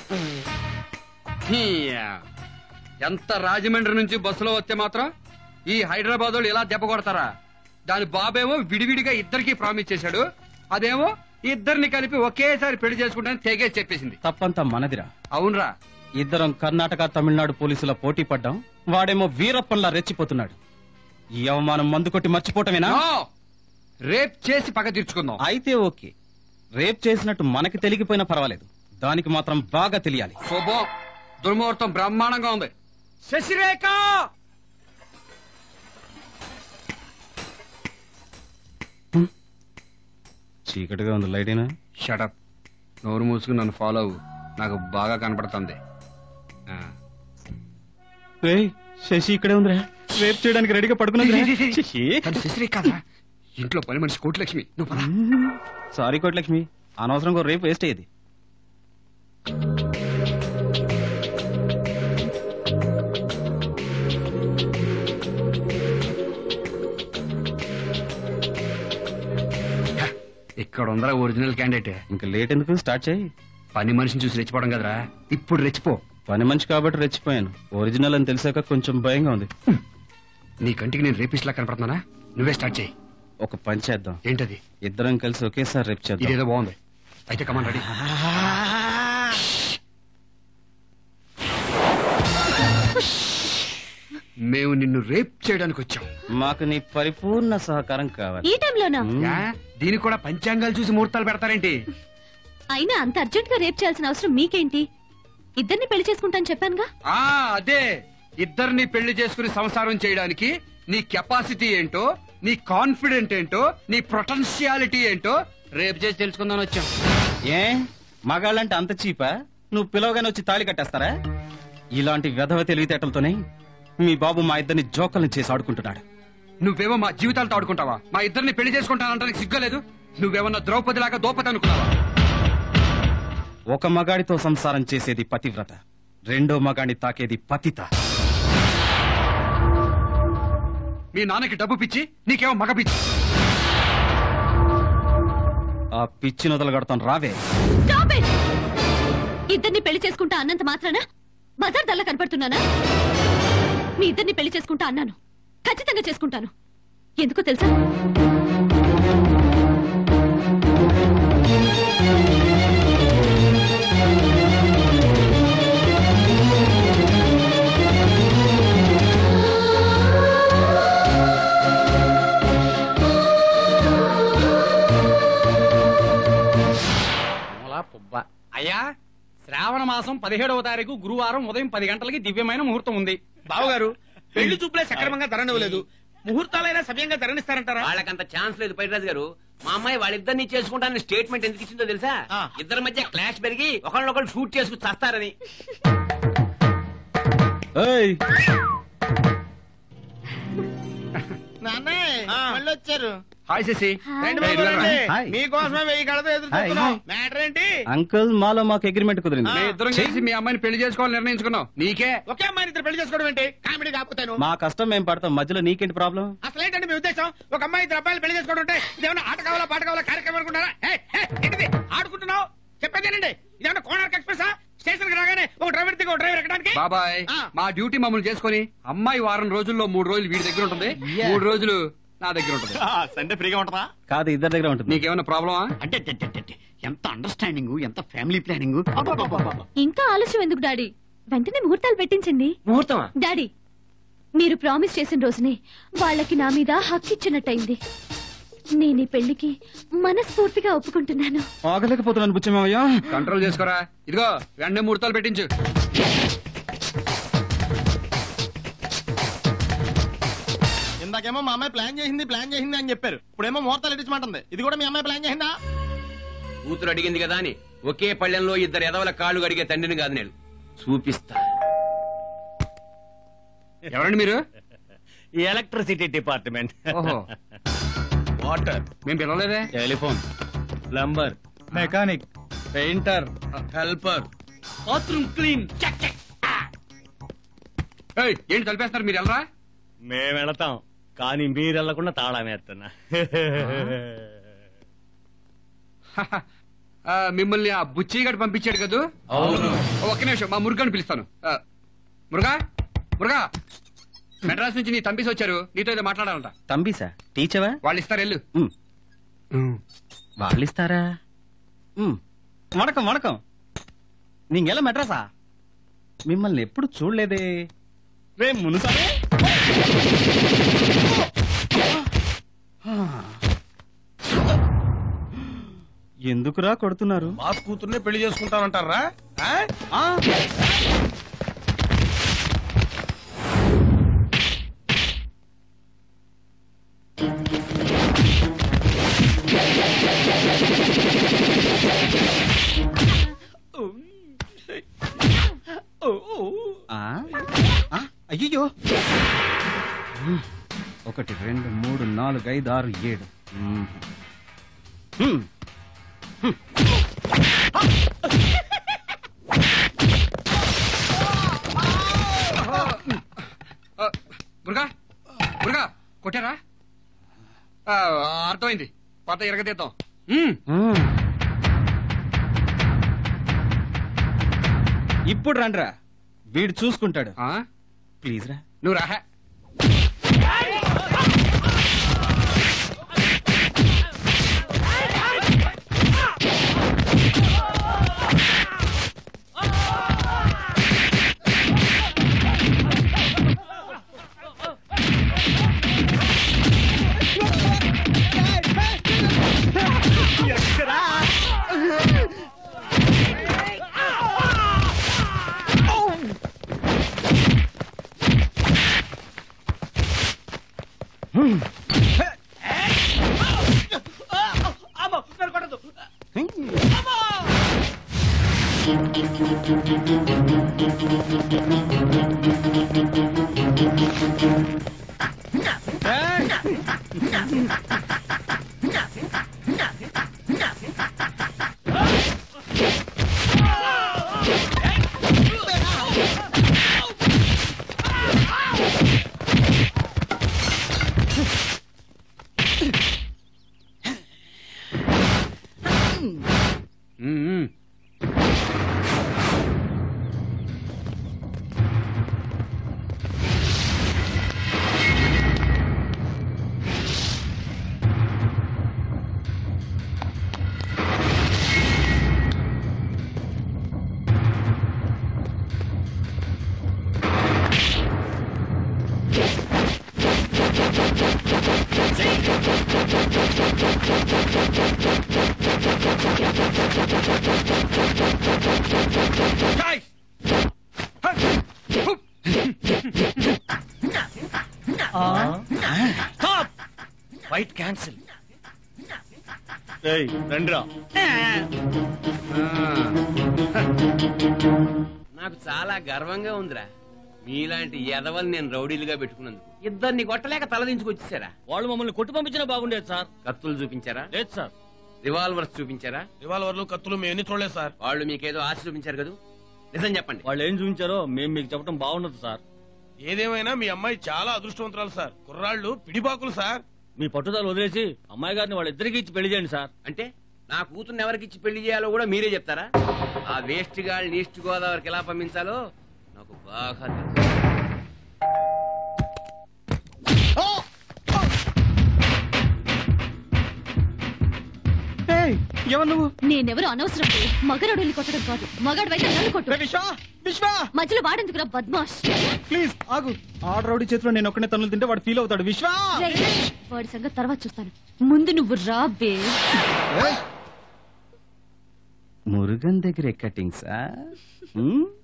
హీయా. ఎంత రాజమండ్రి నుంచి బస్సులో వస్తే మాత్రం ఈ హైదరాబాద్ వాళ్ళు ఇలా దెబ్బ కొడతారా దాని బాబేమో విడివిడిగా ఇద్దరికి ప్రామిస్ చేశాడు అదేమో ఇద్దరిని కలిపి ఒకేసారి పెళ్లి చేసుకుంటానని తెగేసి చెప్పేసింది తప్పంతా మనదిరా అవునరా ఇద్దరం కర్ణాటక తమిళనాడు పోలీసుల పోటీ పడ్డాం వాడేమో వీరప్పన్లా రెచ్చిపోతున్నాడు ఈ అవమానం మందు కొట్టి మర్చిపోవటమేనా నో! రేప్ చేసి పగ తీర్చుకుందాం అయితే ఓకే రేప్ చేసినట్టు మనకి తెలిగిపోయినా పర్వాలేదు దానికి మాత్రం బాగా తెలియాలి శుభం దుర్ముహూర్తం బ్రహ్మాండంగా ఉంది శశిరేఖ చీకటిగా ఉంది లైటేనా షటప్ నోరు మూసుకుని నన్ను ఫాలో అవ్వు నాకు బాగా కనపడుతుంది ఆ. రేయ్ శశి ఇక్కడే ఉందిరా రేప్ చేయడానికి రెడీగా పడుకున్నది శశి తను శశిరేఖ కాదా? ఇంట్లో పని మనిషి కోటిలక్ష్మి నువ్వు పద. సారీ కోట్లక్ష్మి అనవసరంగా రేపు వేస్ట్ అయ్యేది ఇక్కడ ఉందరా ఒరిజినల్ క్యాండిడేట్ ఇంకా లేట్ ఎందుకు స్టార్ట్ చేయి పని మనిషిని చూసి రెచ్చిపోవడం కదరా ఇప్పుడు రెచ్చిపో పని మంచి కాబట్టి రెచ్చిపోయాను ఒరిజినల్ అని తెలిసాక కొంచెం భయంగా ఉంది నీ కంటికి నేను రేపిస్ట్ లా కనపడుతున్నానా నువ్వే స్టార్ట్ చేయి ఒక పని చేద్దాం ఏంటది ఇద్దరం కలిసి ఒకేసారి రేపు చేద్దాం ఇదేదో బాగుంది అయితే కమాన్ రెడీ మేము నిన్ను రేప్ చేయడానికి వచ్చాం మాకు నీ పరిపూర్ణ సహకారం కావాలి ఈ టైంలోనా మ్మ్. యా? దీనికి కూడా పంచాంగాలు చూసి ముహూర్తాలు పెడతారేంటి అయినా అంత అర్జెంట్ గా రేప్ చేయాల్సిన అవసరం మీకేంటి ఇద్దరిని పెళ్లి చేసుకుంటాను చెప్పానుగా ఆ అదే ఇద్దరిని పెళ్లి చేసుకుని సంసారం చేయడానికి నీ కెపాసిటీ ఏంటో నీ కాన్ఫిడెంట్ ఏంటో నీ పొటెన్షియాలిటీ ఏంటో రేపు చేసి తెలుసుకుందాం వచ్చాం ఏ మగాళ్ళంటే అంత చీపా నువ్వు పిలవగానే వచ్చి తాళి కట్టేస్తారా ఇలాంటి వెధవ తెలివితేటలతోనే మీ బాబు మా ఇద్దరిని జోకల్ని చేసి ఆడుకుంటున్నాడు నువ్వేమో మా జీవితాలతో ఆడుకుంటావా మా ఇద్దరిని పెళ్లి చేసుకుంటానంటానికి సిగ్గలేదు నువ్వేమన్నా ద్రౌపదిలాగా దోపతి అనుకున్నావా ఒక మగాడితో సంసారం చేసేది పతివ్రత రెండో మగాడిని తాకేది పతిత మీ నాన్నకి డబ్బు పిచ్చి నీకేమో మగ పిచ్చి ఆ పిచ్చి నొదలగడతాను రావే Stop it! ఇద్దరిని పెళ్లి చేసుకుంటా అన్నంత మాత్రాన బజార్ దల్లా కనపడుతున్నానా మీ ఇద్దరిని పెళ్లి చేసుకుంటా అన్నాను ఖచ్చితంగా చేసుకుంటాను ఎందుకో తెలుసా మూలా పుబ్బ అయ్యా శ్రావణ మాసం పదిహేడవ తారీఖు గురువారం ఉదయం పది గంటలకి దివ్యమైన ముహూర్తం ఉంది బావగారు పెళ్లి చూపులే సక్రమంగా ధరనివ్వలేదు ముహూర్తాలైనా సవ్యంగా ధరణిస్తారంటారా వాళ్ళకంత ఛాన్స్ లేదు పైరాజు గారు మా అమ్మాయి వాళ్ళిద్దరిని చేసుకుంటానని స్టేట్మెంట్ ఎందుకు ఇచ్చిందో తెలుసా ఆ. ఇద్దరి మధ్య క్లాష్ పెరిగి ఒకళ్ళనొకళ్ళు షూట్ చేసుకు చస్తారని ఏయ్ నాన్నయ్య మళ్ళీ వచ్చారు హాయ్ శశి రండి ఏయ్, బాబు, ఇదిగోరా. రండి. హాయ్. మీకోసమే వెయ్యి కడతో ఎదురు హాయ్, చూస్తున్నాం హాయ్. మ్యాటర్ ఏంటి అంకుల్ మాలో మాకు అగ్రిమెంట్ కుదిరింది మేము ఇద్దరం కలిసి మీ అమ్మాయిని పెళ్లి చేసుకోవాలని నిర్ణయించుకున్నాం నీకే ఒకే అమ్మాయిని ఇద్దరు పెళ్లి చేసుకోవడం ఏంటి కామెడీ కాకపోతాను మా కష్టం మేము పడతాం మధ్యలో నీకేంటి ప్రాబ్లం అసలు ఏంటంటే మీ ఉద్దేశం ఒక అమ్మాయి ఇద్దరు అబ్బాయిలు పెళ్లి చేసుకోవడం అంటే ఇదేమన్నా ఆట కావాలా పాట కావాలా కార్యక్రమం అనుకుంటారా హే, హే, ఏంటిది ఆడుకుంటున్నావు చెప్పేదేనండి ఇదేమన్నా కోనార్క్ ఎక్స్ప్రెస్ స్టేషన్ కి రాగానే ఒక డ్రైవర్ దిగి ఒక డ్రైవర్ ఎక్కడానికి బాబాయ్ ఆ. మా డ్యూటీ మమ్మల్ని చేసుకొని అమ్మాయి వారం రోజుల్లో మూడు రోజులు వీడి దగ్గర ఉంటుంది మూడు రోజులు నా దగ్గర ఉంటుంది సండే ఫ్రీగా ఉంటుందా కాదు ఇద్దరి దగ్గర ఉంటుంది నీకేమైనా ప్రాబ్లమా అంటే టే, టే, టే, టే, ఎంత అండర్స్టాండింగ్ ఎంత ఫ్యామిలీ ప్లానింగ్ ఇంకా ఆలస్యం ఎందుకు డాడీ వెంటనే ముహూర్తాలు పెట్టించండి ముహూర్తమా డాడీ మీరు ప్రామిస్ చేసిన రోజునే వాళ్ళకి నా మీద హక్కు ఇచ్చినట్టయింది నేను ఈ పెళ్లికి మనస్ఫూర్తిగా ఒప్పుకుంటున్నాను ఆగలేకపోతున్నాను బుచ్చమయ్యా కంట్రోల్ చేసుకోరా ఇదిగో వెంటనే ముహూర్తాలు పెట్టించు ఇందాకేమో మా అమ్మాయి ప్లాన్ చేసింది ప్లాన్ చేసింది అని చెప్పారు ఇప్పుడేమో ముహూర్తాలు ఎట్టించమంటుంది ఇది కూడా మీ అమ్మాయి ప్లాన్ చేసిందా కూతురు అడిగింది కదా అని ఒకే పళ్ళెంలో ఇద్దరు ఎదవల కాళ్ళు అడిగే తండ్రిని కాదు నేను చూపిస్తా ఎవరండి మీరు ఎలక్ట్రిసిటీ డిపార్ట్మెంట్ ఓహో వాటర్ మేము పిలవలేదే telephone plumber mechanic painter helper bathroom clean ఏయ్, ఏంటి తలిపేస్తున్నారు మీరు వెళ్ళరా మేము వెళతాం కానీ మీరు వెళ్లకుండా తాళం వేస్తున్నా ఆ, మిమ్మల్ని ఆ బుచ్చిగడ్ పంపించాడు కదూ ఒక్క నిమిషం మా మురుగాని పిలుస్తాను ఆ, మురుగా మురుగా మెడ్రాస్ నుంచి నీ తంబీసి వచ్చారు నీతో ఏదో మాట్లాడాలంట తంబీసా టీచవా వాళ్ళు ఇస్తారు వెళ్ళు వాళ్ళు ఇస్తారా మ్, వణకం వణకం నీంగెలా మెడ్రాసా మిమ్మల్ని ఎప్పుడు చూడలేదే రే మునుసారే ఎందుకురా కొడుతున్నారు బాస్ కూతుర్నే పెళ్లి చేసుకుంటానంటారా ఆ? ఆ ఆ? ఆ? అయ్యయ్యో మ్. ఒకటి రెండు మూడు నాలుగు ఐదు ఆరు ఏడు మ్. మ్. ఆ, మురుగా మురుగా కొట్టారా ఆ, అర్థమైంది కొత్త ఇరగదీద్దాం ఉమ్. మ్. ఇప్పుడు రండ్రా వీడు చూసుకుంటాడు ఆ, ప్లీజ్ రా నువ్వు రాహా ఉమ్, ఉమ్. ఫైట్ క్యాన్సిల్ ఏయ్ రండిరా నాకు చాలా గర్వంగా ఉందిరా మీలాంటి ఎదవలు నేను రౌడీలుగా పెట్టుకున్నందుకు ఇద్దరిని కొట్టలేక తలదించుకొచ్చేసారా వాళ్ళు మమ్మల్ని కొట్టి పంపించినా బాగుండేది సార్ కత్తులు చూపించారా లేదు సార్ రివాల్వర్స్ చూపించారా రివాల్వర్లు కత్తులు మేము ఎన్ని చూడలేదు సార్ వాళ్ళు మీకేదో ఆశ చూపించారు కదా నిజం చెప్పండి వాళ్ళు ఏం చూపించారో మేము మీకు చెప్పడం బాగుండదు సార్ ఏదేమైనా మీ అమ్మాయి చాలా అదృష్టవంతురాలు సార్ కుర్రాళ్ళు పిడిపాకులు సార్ మీ పట్టుదల వదిలేసి అమ్మాయి గారిని వాళ్ళిద్దరికి ఇచ్చి పెళ్లి చేయండి సార్ అంటే నా కూతుర్ని ఎవరికి ఇచ్చి పెళ్లి చేయాలో కూడా మీరే చెప్తారా ఆ వేస్ట్ గాళ్ళు ఈస్ట్ గోదావరికి ఎలా పంపించాలో నాకు బాగా తెలుసు ఏయ్, ఎవరు నువ్వు నేనెవరు అనవసరం మగరడుల్ని కొట్టడం కాదు మగాడు అయితే నన్ను కొట్టు రే విశ్వా విశ్వా మధ్యలో వాడెందుకురా బద్మాష్ ప్లీజ్ ఆగు ఆడ రౌడీ చేతిలో నేను ఒక్కనే తన్నులు తింటే వాడు ఫీల్ అవుతాడు విశ్వా రేయ్, వాడి సంగతి తర్వాత చూస్తాను ముందు నువ్వు రాబే మురుగన్ దగ్గర కటింగ్సా